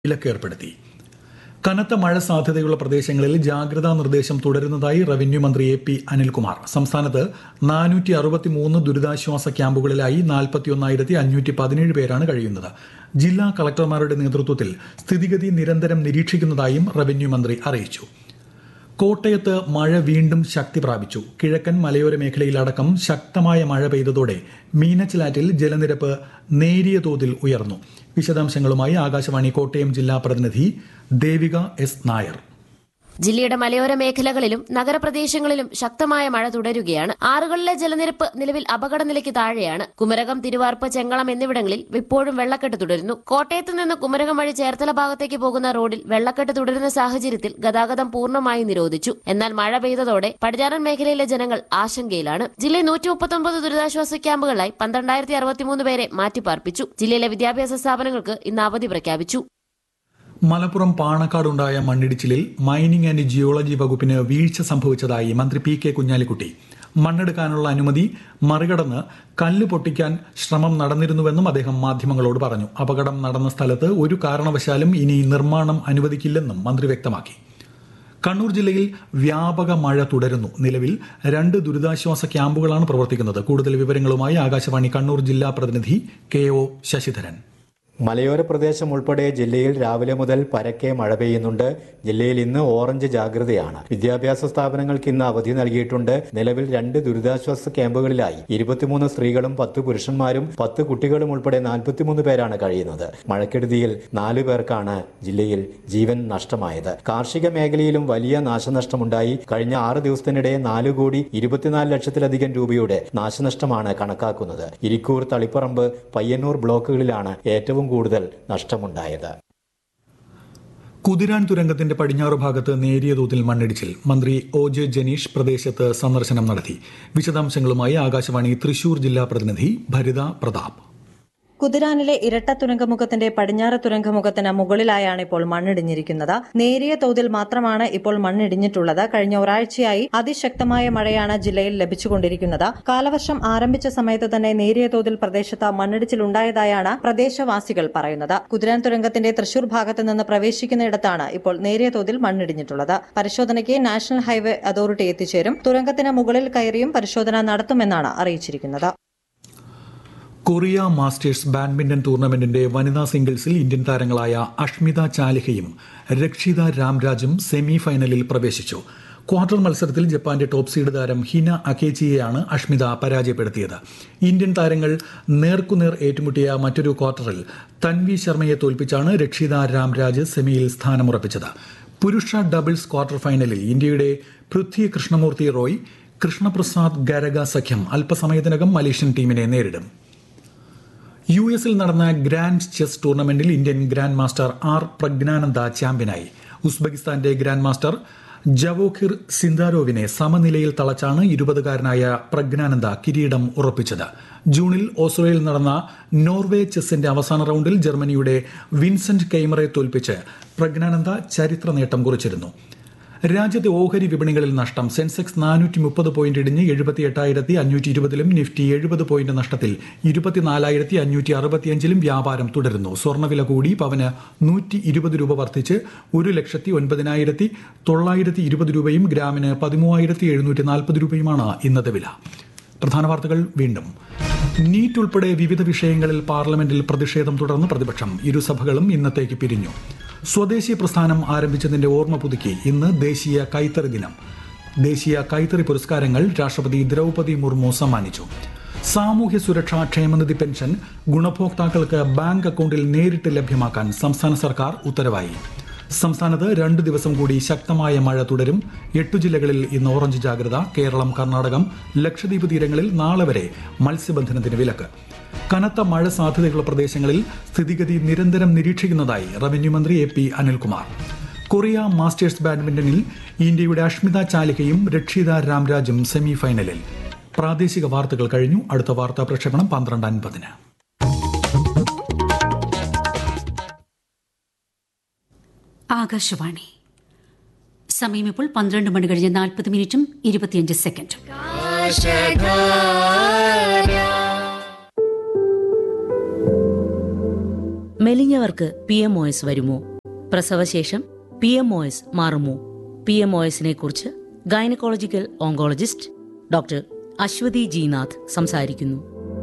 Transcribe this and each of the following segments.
വിലക്കേർപ്പെടുത്തി കനത്ത മഴ സാധ്യതയുള്ള പ്രദേശങ്ങളിൽ ജാഗ്രതാ നിർദ്ദേശം തുടരുന്നതായി റവന്യൂ മന്ത്രി എ പി അനിൽകുമാർ സംസ്ഥാനത്ത് നാനൂറ്റി അറുപത്തിമൂന്ന് ദുരിതാശ്വാസ ക്യാമ്പുകളിലായി നാൽപ്പത്തിയൊന്നായിരത്തി അഞ്ഞൂറ്റി പതിനേഴ് പേരാണ് കഴിയുന്നത് ജില്ലാ കളക്ടർമാരുടെ നേതൃത്വത്തിൽ സ്ഥിതിഗതി നിരന്തരം നിരീക്ഷിക്കുന്നതായും റവന്യൂ മന്ത്രി അറിയിച്ചു കോട്ടയത്ത് മഴ വീണ്ടും ശക്തി പ്രാപിച്ചു കിഴക്കൻ മലയോര മേഖലയിലടക്കം ശക്തമായ മഴ പെയ്തതോടെ മീനച്ചിലാറ്റിൽ ജലനിരപ്പ് നേരിയ തോതിൽ ഉയർന്നു വിശദാംശങ്ങളുമായി ആകാശവാണി കോട്ടയം ജില്ലാ പ്രതിനിധി ദേവിക എസ് നായർ ജില്ലയുടെ മലയോര മേഖലകളിലും നഗരപ്രദേശങ്ങളിലും ശക്തമായ മഴ തുടരുകയാണ് ആറുകളിലെ ജലനിരപ്പ് നിലവിൽ അപകടനിലയ്ക്ക് താഴെയാണ് കുമരകം തിരുവാർപ്പ് ചെങ്ങളം എന്നിവിടങ്ങളിൽ ഇപ്പോഴും വെള്ളക്കെട്ട് തുടരുന്നു കോട്ടയത്ത് നിന്ന് കുമരകം വഴി ചേർത്തല ഭാഗത്തേക്ക് പോകുന്ന റോഡിൽ വെള്ളക്കെട്ട് തുടരുന്ന സാഹചര്യത്തിൽ ഗതാഗതം പൂർണ്ണമായി നിരോധിച്ചു എന്നാൽ മഴ പെയ്തതോടെ പടിഞ്ഞാറൻ മേഖലയിലെ ജനങ്ങൾ ആശങ്കയിലാണ് ജില്ലയിൽ നൂറ്റി മുപ്പത്തൊമ്പത് ദുരിതാശ്വാസ ക്യാമ്പുകളായി പന്ത്രണ്ടായിരത്തി അറുപത്തിമൂന്ന് പേരെ മാറ്റിപ്പാർപ്പിച്ചു ജില്ലയിലെ വിദ്യാഭ്യാസ സ്ഥാപനങ്ങൾക്ക് ഇന്ന് അവധി പ്രഖ്യാപിച്ചു മലപ്പുറം പാണക്കാടുണ്ടായ മണ്ണിടിച്ചിലിൽ മൈനിങ് ആൻഡ് ജിയോളജി വകുപ്പിന് വീഴ്ച സംഭവിച്ചതായി മന്ത്രി പി കെ കുഞ്ഞാലിക്കുട്ടി മണ്ണെടുക്കാനുള്ള അനുമതി മറികടന്ന് കല്ല് പൊട്ടിക്കാൻ ശ്രമം നടന്നിരുന്നുവെന്നും അദ്ദേഹം മാധ്യമങ്ങളോട് പറഞ്ഞു അപകടം നടന്ന സ്ഥലത്ത് ഒരു കാരണവശാലും ഇനി നിർമ്മാണം അനുവദിക്കില്ലെന്നും മന്ത്രി വ്യക്തമാക്കി കണ്ണൂർ ജില്ലയിൽ വ്യാപക മഴ തുടരുന്നു നിലവിൽ രണ്ട് ദുരിതാശ്വാസ ക്യാമ്പുകളാണ് പ്രവർത്തിക്കുന്നത് കൂടുതൽ വിവരങ്ങളുമായി ആകാശവാണി കണ്ണൂർ ജില്ലാ പ്രതിനിധി കെ ഒ ശശിധരൻ മലയോര പ്രദേശം ഉൾപ്പെടെ ജില്ലയിൽ രാവിലെ മുതൽ പരക്കെ മഴ പെയ്യുന്നുണ്ട് ജില്ലയിൽ ഇന്ന് ഓറഞ്ച് ജാഗ്രതയാണ് വിദ്യാഭ്യാസ സ്ഥാപനങ്ങൾക്ക് ഇന്ന് അവധി നൽകിയിട്ടുണ്ട് നിലവിൽ രണ്ട് ദുരിതാശ്വാസ ക്യാമ്പുകളിലായി ഇരുപത്തിമൂന്ന് സ്ത്രീകളും പത്ത് പുരുഷന്മാരും പത്ത് കുട്ടികളും ഉൾപ്പെടെ നാൽപ്പത്തിമൂന്ന് പേരാണ് കഴിയുന്നത് മഴക്കെടുതിയിൽ നാലു പേർക്കാണ് ജില്ലയിൽ ജീവൻ നഷ്ടമായത് കാർഷിക മേഖലയിലും വലിയ നാശനഷ്ടമുണ്ടായി കഴിഞ്ഞ ആറ് ദിവസത്തിനിടെ നാല് കോടി ഇരുപത്തിനാല് ലക്ഷത്തിലധികം രൂപയുടെ നാശനഷ്ടമാണ് കണക്കാക്കുന്നത് ഇരിക്കൂർ തളിപ്പറമ്പ് പയ്യന്നൂർ ബ്ലോക്കുകളിലാണ് ഏറ്റവും കൂടുതൽ നഷ്ടമുണ്ടായത് കുതിരാൻ തുരങ്കത്തിന്റെ പടിഞ്ഞാറ് ഭാഗത്ത് നേരിയ തോതിൽ മണ്ണിടിച്ചിൽ മന്ത്രി ഒ ജെ ജനീഷ് പ്രദേശത്ത് സന്ദർശനം നടത്തി വിശദാംശങ്ങളുമായി ആകാശവാണി തൃശൂർ ജില്ലാ പ്രതിനിധി ഭരിത പ്രതാപ് കുതിരാനിലെ ഇരട്ട തുരങ്കമുഖത്തിന്റെ പടിഞ്ഞാറ് തുരങ്കമുഖത്തിന് മുകളിലായാണ് ഇപ്പോൾ മണ്ണിടിഞ്ഞിരിക്കുന്നത് നേരിയ തോതിൽ മാത്രമാണ് ഇപ്പോൾ മണ്ണിടിഞ്ഞിട്ടുള്ളത് കഴിഞ്ഞ ഒരാഴ്ചയായി അതിശക്തമായ മഴയാണ് ജില്ലയിൽ ലഭിച്ചുകൊണ്ടിരിക്കുന്നത് കാലവർഷം ആരംഭിച്ച സമയത്ത് തന്നെ നേരിയ തോതിൽ പ്രദേശത്ത് മണ്ണിടിച്ചിലുണ്ടായതായാണ് പ്രദേശവാസികൾ പറയുന്നത് കുതിരാൻ തുരങ്കത്തിന്റെ തൃശൂർ ഭാഗത്ത് നിന്ന് പ്രവേശിക്കുന്നയിടത്താണ് ഇപ്പോൾ നേരിയ തോതിൽ മണ്ണിടിഞ്ഞിട്ടുള്ളത് പരിശോധനയ്ക്ക് നാഷണൽ ഹൈവേ അതോറിറ്റി എത്തിച്ചേരും തുരങ്കത്തിന് മുകളിൽ കയറിയും പരിശോധന നടത്തുമെന്നാണ് അറിയിച്ചിരിക്കുന്നത് കൊറിയ മാസ്റ്റേഴ്സ് ബാഡ്മിന്റൺ ടൂർണമെന്റിന്റെ വനിതാ സിംഗിൾസിൽ ഇന്ത്യൻ താരങ്ങളായ അഷ്മിത ചാലിഹയും രക്ഷിത രാംരാജും സെമി ഫൈനലിൽ പ്രവേശിച്ചു ക്വാർട്ടർ മത്സരത്തിൽ ജപ്പാന്റെ ടോപ്പ് സീഡ് താരം ഹിന അക്കേച്ചിയെയാണ് അഷ്മിത പരാജയപ്പെടുത്തിയത് ഇന്ത്യൻ താരങ്ങൾ നേർക്കുനേർ ഏറ്റുമുട്ടിയ മറ്റൊരു ക്വാർട്ടറിൽ തൻവി ശർമ്മയെ തോൽപ്പിച്ചാണ് രക്ഷിത രാംരാജ് സെമിയിൽ സ്ഥാനമുറപ്പിച്ചത് പുരുഷ ഡബിൾസ് ക്വാർട്ടർ ഫൈനലിൽ ഇന്ത്യയുടെ പൃഥ്വി കൃഷ്ണമൂർത്തി റോയ് കൃഷ്ണപ്രസാദ് ഗരഗ സഖ്യം അല്പസമയത്തിനകം മലേഷ്യൻ ടീമിനെ നേരിടും യു എസിൽ നടന്ന ഗ്രാൻഡ് ചെസ് ടൂർണമെന്റിൽ Indian grand master R Praggnanandhaa ചാമ്പ്യനായി ഉസ്ബെക്കിസ്ഥാന്റെ ഗ്രാൻഡ് മാസ്റ്റർ ജവോഖിർ സിന്ദാരോവിനെ സമനിലയിൽ തളച്ചാണ് ഇരുപതുകാരനായ പ്രജ്ഞാനന്ദ കിരീടം ഉറപ്പിച്ചത് ജൂണിൽ ഓസ്ലോയിൽ നടന്ന നോർവേ ചെസ്സിന്റെ അവസാന റൌണ്ടിൽ ജർമ്മനിയുടെ വിൻസെന്റ് കെയ്മറെ തോൽപ്പിച്ച് പ്രജ്ഞാനന്ദ ചരിത്ര നേട്ടം കുറിച്ചിരുന്നു രാജ്യത്തെ ഓഹരി വിപണികളിൽ നഷ്ടം സെൻസെക്സ് നാനൂറ്റി മുപ്പത് പോയിന്റ് ഇടിഞ്ഞ് എഴുപത്തി എട്ടായിരത്തി അഞ്ഞൂറ്റി ഇരുപതിലും നിഫ്റ്റി എഴുപത് പോയിന്റ് നഷ്ടത്തിൽ ഇരുപത്തിനാലായിരത്തി അഞ്ഞൂറ്റി അറുപത്തിയഞ്ചിലും വ്യാപാരം തുടരുന്നു സ്വർണ്ണവില കൂടി പവന് നൂറ്റി ഇരുപത് രൂപ വർദ്ധിച്ച് ഒരു ലക്ഷത്തി ഒൻപതിനായിരത്തി തൊള്ളായിരത്തി ഇരുപത് രൂപയും ഗ്രാമിന് പതിമൂവായിരത്തി എഴുന്നൂറ്റി നാൽപ്പത് രൂപയുമാണ് ഇന്നത്തെ വില പ്രധാന വാർത്തകൾ വീണ്ടും നീറ്റ് ഉൾപ്പെടെ വിവിധ വിഷയങ്ങളിൽ പാർലമെന്റിൽ പ്രതിഷേധം തുടർന്ന് പ്രതിപക്ഷം ഇരുസഭകളും ഇന്നത്തേക്ക് പിരിഞ്ഞു സ്വദേശി പ്രസ്ഥാനം ആരംഭിച്ചതിന്റെ ഓർമ്മ പുതുക്കി ഇന്ന് ദേശീയ കൈത്തറി ദിനം ദേശീയ കൈത്തറി പുരസ്കാരങ്ങൾ രാഷ്ട്രപതി ദ്രൗപദി മുർമു സമ്മാനിച്ചു സാമൂഹ്യ സുരക്ഷാ ക്ഷേമനിധി പെൻഷൻ ഗുണഭോക്താക്കൾക്ക് ബാങ്ക് അക്കൌണ്ടിൽ നേരിട്ട് ലഭ്യമാക്കാൻ സംസ്ഥാന സർക്കാർ ഉത്തരവായി സംസ്ഥാനത്ത് രണ്ട് ദിവസം കൂടി ശക്തമായ മഴ തുടരും എട്ടു ജില്ലകളിൽ ഇന്ന് ഓറഞ്ച് ജാഗ്രത കേരളം കർണാടകം ലക്ഷദ്വീപ് തീരങ്ങളിൽ നാളെ വരെ മത്സ്യബന്ധനത്തിന് വിലക്ക് കനത്ത മഴ സാധ്യതയുള്ള പ്രദേശങ്ങളിൽ സ്ഥിതിഗതി നിരന്തരം നിരീക്ഷിക്കുന്നതായി റവന്യൂ മന്ത്രി A P Anilkumar Korea masters ബാഡ്മിന്റണിൽ ഇന്ത്യയുടെ അഷ്മിത ചാലികയും രക്ഷിത രാംരാജും സെമി ഫൈനലിൽ പ്രാദേശിക വാർത്തകൾ കഴിഞ്ഞു അടുത്ത വാർത്താ പ്രക്ഷേപണം പന്ത്രണ്ട് അൻപതിന് ആകാശവാണി സമയം ഇപ്പോൾ പന്ത്രണ്ട് മണി കഴിഞ്ഞ് നാൽപ്പത് മിനിറ്റും ഇരുപത്തിയഞ്ച് സെക്കൻഡും മെലിഞ്ഞവർക്ക് പി എം ഒ എസ് വരുമോ പ്രസവശേഷം പി എം ഒ എസ് മാറുമോ പി എം ഒ എസിനെ കുറിച്ച് gynaecological oncologist doctor Aswathy Jinath സംസാരിക്കുന്നു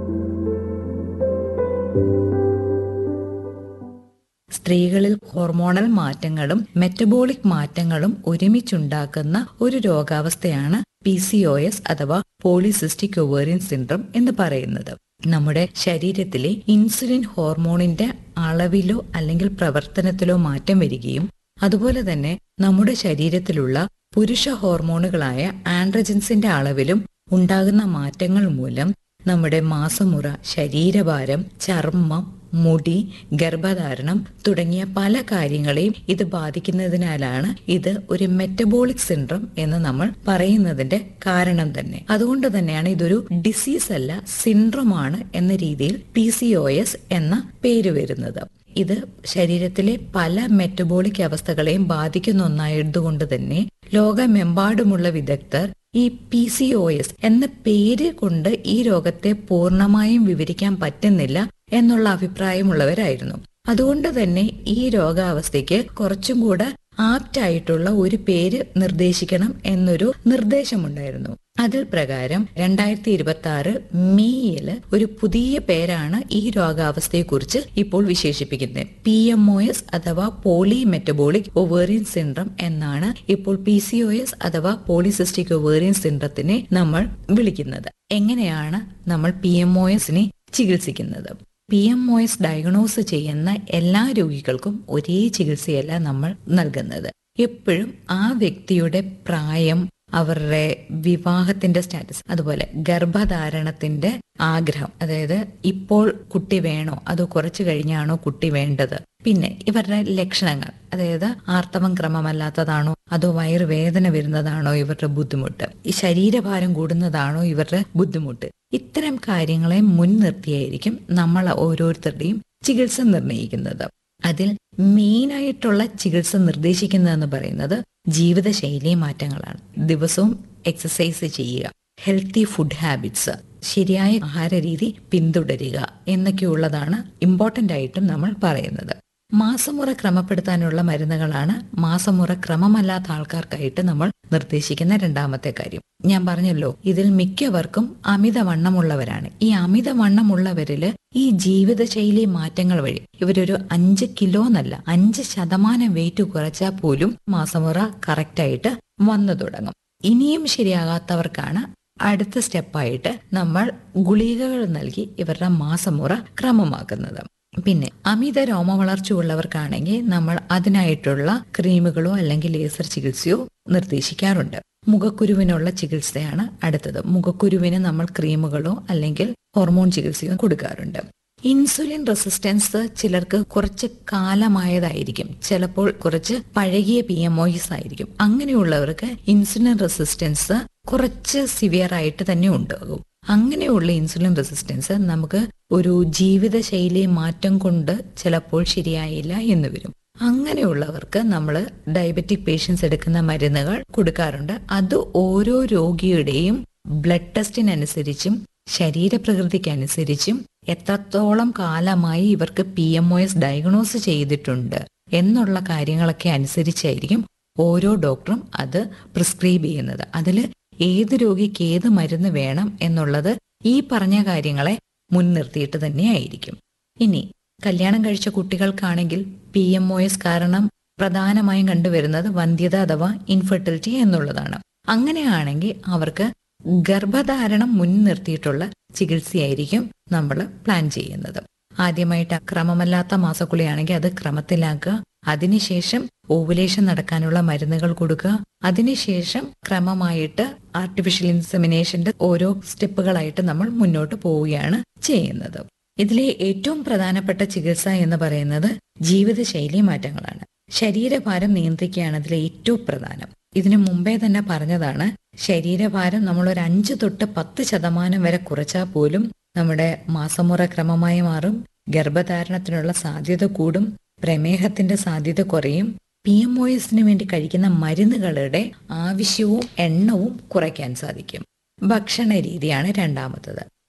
സ്ത്രീകളിൽ ഹോർമോണൽ മാറ്റങ്ങളും മെറ്റബോളിക് മാറ്റങ്ങളും ഒരുമിച്ചുണ്ടാക്കുന്ന ഒരു രോഗാവസ്ഥയാണ് പി സി ഒ എസ് അഥവാ പോളിസിസ്റ്റിക് ഒവേറിയൻ സിൻഡ്രം എന്ന് പറയുന്നത് നമ്മുടെ ശരീരത്തിലെ ഇൻസുലിൻ ഹോർമോണിന്റെ അളവിലോ അല്ലെങ്കിൽ പ്രവർത്തനത്തിലോ മാറ്റം വരികയും അതുപോലെ തന്നെ നമ്മുടെ ശരീരത്തിലുള്ള പുരുഷ ഹോർമോണുകളായ ആൻഡ്രജൻസിന്റെ അളവിലും ഉണ്ടാകുന്ന മാറ്റങ്ങൾ മൂലം നമ്മുടെ മാസമുറ ശരീരഭാരം ചർമ്മം മുടി ഗർഭധാരണം തുടങ്ങിയ പല കാര്യങ്ങളെയും ഇത് ബാധിക്കുന്നതിനാലാണ് ഇത് ഒരു മെറ്റബോളിക് സിൻഡ്രം എന്ന് നമ്മൾ പറയുന്നതിന്റെ കാരണം തന്നെ അതുകൊണ്ട് തന്നെയാണ് ഇതൊരു ഡിസീസ് അല്ല സിൻഡ്രമാണ് എന്ന രീതിയിൽ പി സി ഒ എസ് എന്ന പേര് വരുന്നത് ഇത് ശരീരത്തിലെ പല മെറ്റബോളിക് അവസ്ഥകളെയും ബാധിക്കുന്ന ഒന്നായതുകൊണ്ട് തന്നെ ലോകമെമ്പാടുമുള്ള വിദഗ്ധർ ഈ പി സി ഒ എസ് എന്ന പേര് കൊണ്ട് ഈ രോഗത്തെ പൂർണ്ണമായും വിവരിക്കാൻ പറ്റുന്നില്ല എന്നുള്ള അഭിപ്രായമുള്ളവരായിരുന്നു അതുകൊണ്ട് തന്നെ ഈ രോഗാവസ്ഥയ്ക്ക് കുറച്ചും കൂടെ ആപ്റ്റ് ആയിട്ടുള്ള ഒരു പേര് നിർദ്ദേശിക്കണം എന്നൊരു നിർദ്ദേശമുണ്ടായിരുന്നു അതിൽ പ്രകാരം രണ്ടായിരത്തി ഇരുപത്തി ആറ് മെയ്യില് ഒരു പുതിയ പേരാണ് ഈ രോഗാവസ്ഥയെക്കുറിച്ച് ഇപ്പോൾ വിശേഷിപ്പിക്കുന്നത് പി എം ഒ എസ് അഥവാ പോളി മെറ്റബോളിക് ഒവേറിയൻ സിൻഡ്രം എന്നാണ് ഇപ്പോൾ പി സി ഒ എസ് അഥവാ പോളിസിസ്റ്റിക് ഒവേറിയൻ സിൻഡ്രത്തിനെ നമ്മൾ വിളിക്കുന്നത് എങ്ങനെയാണ് നമ്മൾ പി എം ഒ എസിനെ ചികിത്സിക്കുന്നത് P M O S diagnose ചെയ്യുന്ന എല്ലാ രോഗികൾക്കും ഒരേ ചികിത്സയല്ല നമ്മൾ നൽകുന്നത് എപ്പോഴും ആ വ്യക്തിയുടെ പ്രായം അവരുടെ വിവാഹത്തിന്റെ സ്റ്റാറ്റസ് അതുപോലെ ഗർഭധാരണത്തിന്റെ ആഗ്രഹം അതായത് ഇപ്പോൾ കുട്ടി വേണോ അതോ കുറച്ചു കഴിഞ്ഞാണോ കുട്ടി വേണ്ടത് പിന്നെ ഇവരുടെ ലക്ഷണങ്ങൾ അതായത് ആർത്തവം ക്രമമല്ലാത്തതാണോ അതോ വയറുവേദന വരുന്നതാണോ ഇവരുടെ ബുദ്ധിമുട്ട് ഈ ശരീരഭാരം കൂടുന്നതാണോ ഇവരുടെ ബുദ്ധിമുട്ട് ഇത്തരം കാര്യങ്ങളെ മുൻനിർത്തിയായിരിക്കും നമ്മൾ ഓരോരുത്തരുടെയും ചികിത്സ നിർണ്ണയിക്കുന്നത് അതിൽ മെയിൻ ആയിട്ടുള്ള ചികിത്സ നിർദ്ദേശിക്കുന്നതെന്ന് പറയുന്നത് ജീവിതശൈലി മാറ്റങ്ങളാണ് ദിവസവും എക്സസൈസ് ചെയ്യുക ഹെൽത്തി ഫുഡ് ഹാബിറ്റ്സ് ശരിയായ ആഹാര രീതി പിന്തുടരുക എന്നൊക്കെയുള്ളതാണ് ഇമ്പോർട്ടന്റ് ആയിട്ടും നമ്മൾ പറയുന്നത് മാസമുറ ക്രമപ്പെടുത്താനുള്ള മരുന്നുകളാണ് മാസമുറ ക്രമമല്ലാത്ത ആൾക്കാർക്കായിട്ട് നമ്മൾ നിർദ്ദേശിക്കുന്ന രണ്ടാമത്തെ കാര്യം ഞാൻ പറഞ്ഞല്ലോ ഇതിൽ മിക്കവർക്കും അമിതവണ്ണമുള്ളവരാണ് ഈ അമിതവണ്ണമുള്ളവരില് ഈ ജീവിതശൈലി മാറ്റങ്ങൾ വഴി ഇവരൊരു അഞ്ച് കിലോ എന്നല്ല അഞ്ച് ശതമാനം വെയിറ്റ് കുറച്ചാൽ പോലും മാസമുറ കറക്റ്റായിട്ട് വന്നു തുടങ്ങും ഇനിയും ശരിയാകാത്തവർക്കാണ് അടുത്ത സ്റ്റെപ്പായിട്ട് നമ്മൾ ഗുളികകൾ നൽകി ഇവരുടെ മാസമുറ ക്രമമാക്കുന്നത് പിന്നെ അമിത രോമ വളർച്ച ഉള്ളവർക്കാണെങ്കിൽ നമ്മൾ അതിനായിട്ടുള്ള ക്രീമുകളോ അല്ലെങ്കിൽ ലേസർ ചികിത്സയോ നിർദ്ദേശിക്കാറുണ്ട് മുഖക്കുരുവിനുള്ള ചികിത്സയാണ് അടുത്തത് മുഖക്കുരുവിന് നമ്മൾ ക്രീമുകളോ അല്ലെങ്കിൽ ഹോർമോൺ ചികിത്സയോ കൊടുക്കാറുണ്ട് ഇൻസുലിൻ റെസിസ്റ്റൻസ് ചിലർക്ക് കുറച്ച് കാലമായതായിരിക്കും ചിലപ്പോൾ കുറച്ച് പഴകിയ പി എം ഒയിസ് ആയിരിക്കും അങ്ങനെയുള്ളവർക്ക് ഇൻസുലിൻ റെസിസ്റ്റൻസ് കുറച്ച് സിവിയർ ആയിട്ട് തന്നെ ഉണ്ടാകും അങ്ങനെയുള്ള ഇൻസുലിൻ റെസിസ്റ്റൻസ് നമുക്ക് ഒരു ജീവിതശൈലി മാറ്റം കൊണ്ട് ചിലപ്പോൾ ശരിയായില്ല എന്ന് വരും അങ്ങനെയുള്ളവർക്ക് നമ്മൾ ഡയബറ്റിക് പേഷ്യൻസ് എടുക്കുന്ന മരുന്നുകൾ കൊടുക്കാറുണ്ട് അത് ഓരോ രോഗിയുടെയും ബ്ലഡ് ടെസ്റ്റിനനുസരിച്ചും ശരീരപ്രകൃതിക്കനുസരിച്ചും എത്രത്തോളം കാലമായി ഇവർക്ക് P M O S diagnose ചെയ്തിട്ടുണ്ട് എന്നുള്ള കാര്യങ്ങളൊക്കെ അനുസരിച്ചായിരിക്കും ഓരോ ഡോക്ടറും അത് പ്രിസ്ക്രൈബ് ചെയ്യുന്നത് അതിൽ ഏത് രോഗിക്ക് ഏത് മരുന്ന് വേണം എന്നുള്ളത് ഈ പറഞ്ഞ കാര്യങ്ങളെ മുൻനിർത്തിയിട്ട് തന്നെയായിരിക്കും ഇനി കല്യാണം കഴിച്ച കുട്ടികൾക്കാണെങ്കിൽ പി എം ഒ എസ് കാരണം പ്രധാനമായും കണ്ടുവരുന്നത് വന്ധ്യത അഥവാ ഇൻഫെർട്ടിലിറ്റി എന്നുള്ളതാണ് അങ്ങനെയാണെങ്കിൽ അവർക്ക് ഗർഭധാരണം മുൻനിർത്തിയിട്ടുള്ള ചികിത്സയായിരിക്കും നമ്മൾ പ്ലാൻ ചെയ്യുന്നത് ആദ്യമായിട്ട് ക്രമമല്ലാത്ത മാസക്കുളിയാണെങ്കിൽ അത് ക്രമത്തിലാക്കുക അതിനുശേഷം ഓവുലേഷൻ നടക്കാനുള്ള മരുന്നുകൾ കൊടുക്കുക അതിനുശേഷം ക്രമമായിട്ട് ആർട്ടിഫിഷ്യൽ ഇൻസെമിനേഷന്റെ ഓരോ സ്റ്റെപ്പുകളായിട്ട് നമ്മൾ മുന്നോട്ട് പോവുകയാണ് ചെയ്യുന്നത് ഇതിലെ ഏറ്റവും പ്രധാനപ്പെട്ട ചികിത്സ എന്ന് പറയുന്നത് ജീവിതശൈലി മാറ്റങ്ങളാണ് ശരീരഭാരം നിയന്ത്രിക്കുകയാണ് അതിലെ ഏറ്റവും പ്രധാനം ഇതിനു മുമ്പേ തന്നെ പറഞ്ഞതാണ് ശരീരഭാരം നമ്മൾ ഒരു അഞ്ച് തൊട്ട് പത്ത് ശതമാനം വരെ കുറച്ചാൽ പോലും നമ്മുടെ മാസമുറ ക്രമമായി മാറും ഗർഭധാരണത്തിനുള്ള സാധ്യത കൂടും പ്രമേഹത്തിന്റെ സാധ്യത കുറയും പി എം ഒ എസിന് വേണ്ടി കഴിക്കുന്ന മരുന്നുകളുടെ ആവശ്യവും എണ്ണവും കുറയ്ക്കാൻ സാധിക്കും ഭക്ഷണ രീതിയാണ് രണ്ടാമത്തത്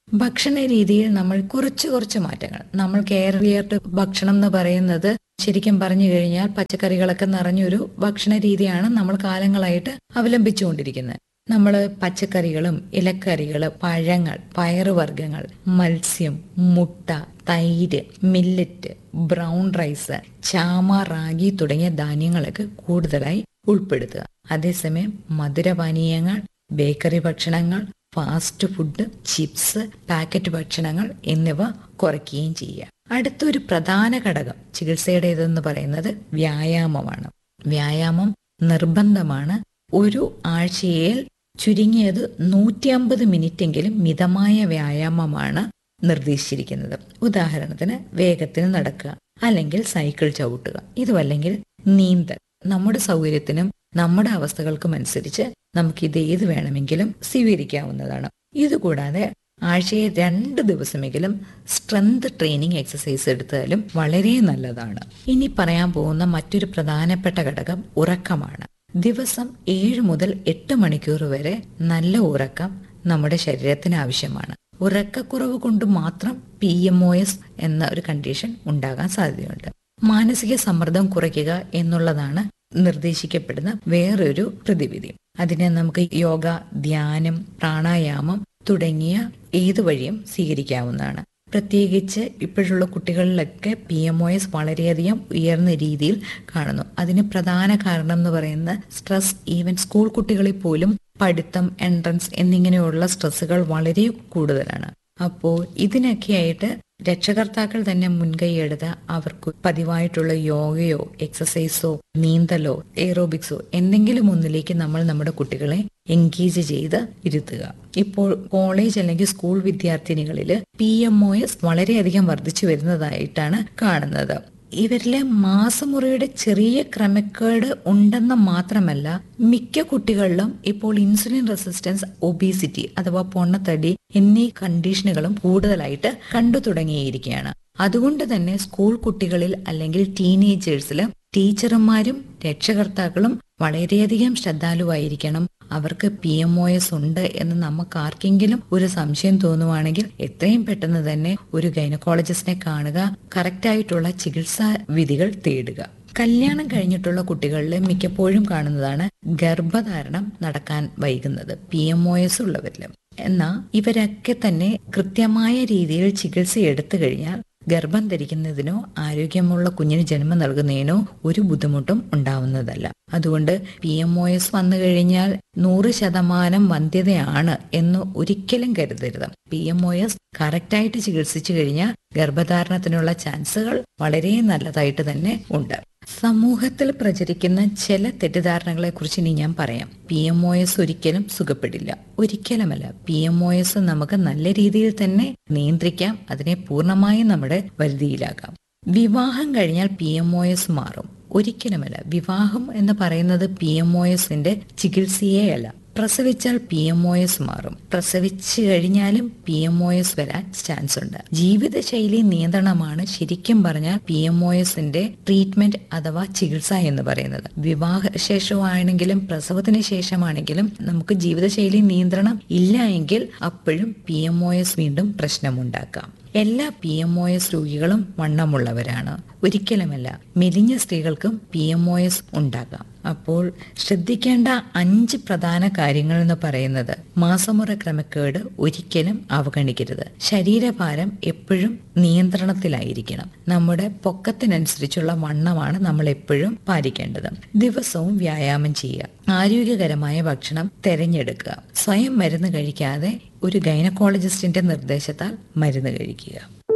ഭക്ഷണ രീതിയിൽ നമ്മൾ കുറച്ച് കുറച്ച് മാറ്റങ്ങൾ നമ്മൾ കേരളീയരുടെ ഭക്ഷണം എന്ന് പറയുന്നത് ശരിക്കും പറഞ്ഞു കഴിഞ്ഞാൽ പച്ചക്കറികളൊക്കെ നിറഞ്ഞൊരു ഭക്ഷണ രീതിയാണ് നമ്മൾ കാലങ്ങളായിട്ട് അവലംബിച്ചുകൊണ്ടിരിക്കുന്നത് നമ്മൾ പച്ചക്കറികളും ഇലക്കറികൾ പഴങ്ങൾ പയറുവർഗ്ഗങ്ങൾ മത്സ്യം മുട്ട തൈര് മില്ലറ്റ് ബ്രൗൺ റൈസ് ചാമ റാഗി തുടങ്ങിയ ധാന്യങ്ങളൊക്കെ കൂടുതലായി ഉൾപ്പെടുത്തുക അതേസമയം മധുരപാനീയങ്ങൾ ബേക്കറി ഭക്ഷണങ്ങൾ ഫാസ്റ്റ് ഫുഡ് ചിപ്സ് പാക്കറ്റ് ഭക്ഷണങ്ങൾ എന്നിവ കുറയ്ക്കുകയും ചെയ്യുക അടുത്തൊരു പ്രധാന ഘടകം ചികിത്സയുടേതെന്ന് പറയുന്നത് വ്യായാമമാണ് വ്യായാമം നിർബന്ധമാണ് ഒരു ആഴ്ചയിൽ ചുരുങ്ങിയത് നൂറ്റി അമ്പത് മിനിറ്റെങ്കിലും മിതമായ വ്യായാമമാണ് നിർദ്ദേശിച്ചിരിക്കുന്നത് ഉദാഹരണത്തിന് വേഗത്തിന് നടക്കുക അല്ലെങ്കിൽ സൈക്കിൾ ചവിട്ടുക ഇതുമല്ലെങ്കിൽ നീന്തൽ നമ്മുടെ സൗകര്യത്തിനും നമ്മുടെ അവസ്ഥകൾക്കും അനുസരിച്ച് നമുക്ക് ഇത് ഏത് വേണമെങ്കിലും സ്വീകരിക്കാവുന്നതാണ് ഇതുകൂടാതെ ആഴ്ചയിൽ രണ്ട് ദിവസമെങ്കിലും സ്ട്രെങ്ത് ട്രെയിനിങ് എക്സസൈസ് എടുത്താലും വളരെ നല്ലതാണ് ഇനി പറയാൻ പോകുന്ന മറ്റൊരു പ്രധാനപ്പെട്ട ഘടകം ഉറക്കമാണ് ദിവസം ഏഴ് മുതൽ എട്ട് മണിക്കൂർ വരെ നല്ല ഉറക്കം നമ്മുടെ ശരീരത്തിന് ആവശ്യമാണ് ഉറക്കക്കുറവ് കൊണ്ട് മാത്രം പി എം ഒ എസ് എന്ന ഒരു കണ്ടീഷൻ ഉണ്ടാകാൻ സാധ്യതയുണ്ട് മാനസിക സമ്മർദ്ദം കുറയ്ക്കുക എന്നുള്ളതാണ് നിർദ്ദേശിക്കപ്പെടുന്ന വേറൊരു പ്രതിവിധി അതിനെ നമുക്ക് യോഗ ധ്യാനം പ്രാണായാമം തുടങ്ങിയ ഏതു വഴിയും സ്വീകരിക്കാവുന്നതാണ് പ്രത്യേകിച്ച് ഇപ്പോഴുള്ള കുട്ടികളിലൊക്കെ പി എം ഒ എസ് വളരെയധികം ഉയർന്ന രീതിയിൽ കാണുന്നു അതിന് പ്രധാന കാരണം എന്ന് പറയുന്ന സ്ട്രെസ് ഈവൻ സ്കൂൾ കുട്ടികളിൽ പോലും പഠിത്തം എൻട്രൻസ് എന്നിങ്ങനെയുള്ള സ്ട്രെസ്സുകൾ വളരെ കൂടുതലാണ് അപ്പോൾ ഇതിനൊക്കെയായിട്ട് രക്ഷകർത്താക്കൾ തന്നെ മുൻകൈയെടുത്ത് അവർക്ക് പതിവായിട്ടുള്ള യോഗയോ എക്സസൈസോ നീന്തലോ എയറോബിക്സോ എന്തെങ്കിലും ഒന്നിലേക്ക് നമ്മൾ നമ്മുടെ കുട്ടികളെ എൻഗേജ് ചെയ്ത് ഇരുത്തുക ഇപ്പോൾ കോളേജ് അല്ലെങ്കിൽ സ്കൂൾ വിദ്യാർത്ഥിനികളിൽ പി എം ഒ എസ് വളരെയധികം വർദ്ധിച്ചു വരുന്നതായിട്ടാണ് കാണുന്നത് ഇവരിലെ മാസമുറയുടെ ചെറിയ ക്രമക്കേട് ഉണ്ടെന്ന് മാത്രമല്ല മിക്ക കുട്ടികളിലും ഇപ്പോൾ ഇൻസുലിൻ റെസിസ്റ്റൻസ് ഒബീസിറ്റി അഥവാ പൊണ്ണത്തടി എന്നീ കണ്ടീഷനുകളും കൂടുതലായിട്ട് കണ്ടു തുടങ്ങിയിരിക്കുകയാണ് അതുകൊണ്ട് തന്നെ സ്കൂൾ കുട്ടികളിൽ അല്ലെങ്കിൽ ടീനേജേഴ്സിൽ ടീച്ചർമാരും രക്ഷകർത്താക്കളും വളരെയധികം ശ്രദ്ധാലുവായിരിക്കണം അവർക്ക് പി എം ഒ എസ് ഉണ്ട് എന്ന് നമുക്ക് ആർക്കെങ്കിലും ഒരു സംശയം തോന്നുവാണെങ്കിൽ എത്രയും പെട്ടെന്ന് തന്നെ ഒരു ഗൈനക്കോളജിസ്റ്റിനെ കാണുക കറക്റ്റായിട്ടുള്ള ചികിത്സാ വിധികൾ തേടുക കല്യാണം കഴിഞ്ഞിട്ടുള്ള കുട്ടികളിൽ മിക്കപ്പോഴും കാണുന്നതാണ് ഗർഭധാരണം നടക്കാൻ വൈകുന്നത് പി എം ഒ എസ് ഉള്ളവരിൽ എന്നാൽ ഇവരൊക്കെ തന്നെ കൃത്യമായ രീതിയിൽ ചികിത്സ എടുത്തു കഴിഞ്ഞാൽ ഗർഭം ധരിക്കുന്നതിനോ ആരോഗ്യമുള്ള കുഞ്ഞിന് ജന്മം നൽകുന്നതിനോ ഒരു ബുദ്ധിമുട്ടും ഉണ്ടാവുന്നതല്ല അതുകൊണ്ട് പി എം ഒ എസ് വന്നു കഴിഞ്ഞാൽ നൂറ് ശതമാനം വന്ധ്യതയാണ് എന്ന് ഒരിക്കലും കരുതരുത് പി എം ഒ എസ് കറക്റ്റായിട്ട് ചികിത്സിച്ചു കഴിഞ്ഞാൽ ഗർഭധാരണത്തിനുള്ള ചാൻസുകൾ വളരെ നല്ലതായിട്ട് തന്നെ ഉണ്ട് സമൂഹത്തിൽ പ്രചരിക്കുന്ന ചില തെറ്റിദ്ധാരണകളെ കുറിച്ച് ഇനി ഞാൻ പറയാം പി എം ഒ എസ് ഒരിക്കലും സുഖപ്പെടില്ല ഒരിക്കലുമല്ല പി എം ഒ എസ് നമുക്ക് നല്ല രീതിയിൽ തന്നെ നിയന്ത്രിക്കാം അതിനെ പൂർണ്ണമായും നമ്മുടെ വരുതിയിലാക്കാം വിവാഹം കഴിഞ്ഞാൽ പി എം ഒ എസ് മാറും ഒരിക്കലുമല്ല വിവാഹം എന്ന് പറയുന്നത് പി എം ഒ എസിന്റെ ചികിത്സയേ അല്ല പ്രസവിച്ചാൽ പി എം ഒ എസ് മാറും പ്രസവിച്ചു കഴിഞ്ഞാലും പി എം ഒ എസ് വരാൻ ചാൻസ് ഉണ്ട് ജീവിതശൈലി നിയന്ത്രണമാണ് ശരിക്കും പറഞ്ഞാൽ പി എം ഒ എസിന്റെ ട്രീറ്റ്മെന്റ് അഥവാ ചികിത്സ എന്ന് പറയുന്നത് വിവാഹ ശേഷമാണെങ്കിലും പ്രസവത്തിന് ശേഷമാണെങ്കിലും നമുക്ക് ജീവിതശൈലി നിയന്ത്രണം ഇല്ല എങ്കിൽ അപ്പോഴും പി എം ഒ എസ് വീണ്ടും പ്രശ്നമുണ്ടാക്കാം എല്ലാ പി എം ഒ എസ് രോഗികളും വണ്ണമുള്ളവരാണ് ഒരിക്കലുമല്ല മെലിഞ്ഞ സ്ത്രീകൾക്കും പി എം ഒ എസ് ഉണ്ടാകാം അപ്പോൾ ശ്രദ്ധിക്കേണ്ട അഞ്ച് പ്രധാന കാര്യങ്ങൾ എന്ന് പറയുന്നത് മാസമുറ ക്രമക്കേട് ഒരിക്കലും അവഗണിക്കരുത് ശരീരഭാരം എപ്പോഴും നിയന്ത്രണത്തിലായിരിക്കണം നമ്മുടെ പൊക്കത്തിനനുസരിച്ചുള്ള വണ്ണമാണ് നമ്മൾ എപ്പോഴും പാലിക്കേണ്ടത് ദിവസവും വ്യായാമം ചെയ്യുക ആരോഗ്യകരമായ ഭക്ഷണം തിരഞ്ഞെടുക്കുക സ്വയം മരുന്ന് കഴിക്കാതെ ഒരു ഗൈനക്കോളജിസ്റ്റിന്റെ നിർദ്ദേശത്താൽ മരുന്ന് കഴിക്കുക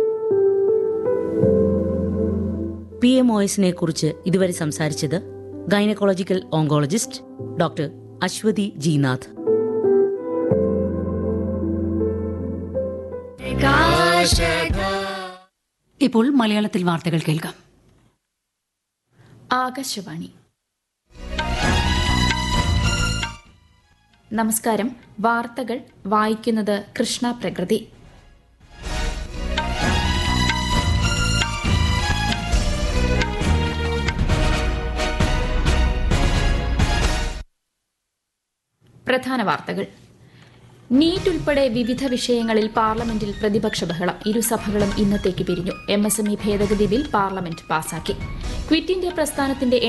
പി എം ഒ എസിനെ കുറിച്ച് ഇതുവരെ സംസാരിച്ചത് gynaecological oncologist doctor Aswathy Jinath ഇപ്പോൾ മലയാളത്തിൽ വാർത്തകൾ കേൾക്കാം ആകാശവാണി നമസ്കാരം വാർത്തകൾ വായിക്കുന്നത് കൃഷ്ണ പ്രകൃതി പ്രധാന വാർത്തകൾ നീറ്റ് ഉൾപ്പെടെ വിവിധ വിഷയങ്ങളിൽ പാർലമെന്റിൽ പ്രതിപക്ഷ ബഹളം ഇരുസഭകളും ഇന്നത്തേക്ക് പിരിഞ്ഞു എം എസ് എം ഇ ഭേദഗതി ബിൽ പാർലമെന്റ് പാസാക്കി ക്വിറ്റ് ഇന്ത്യ പ്രസ്ഥാനത്തിന്റെ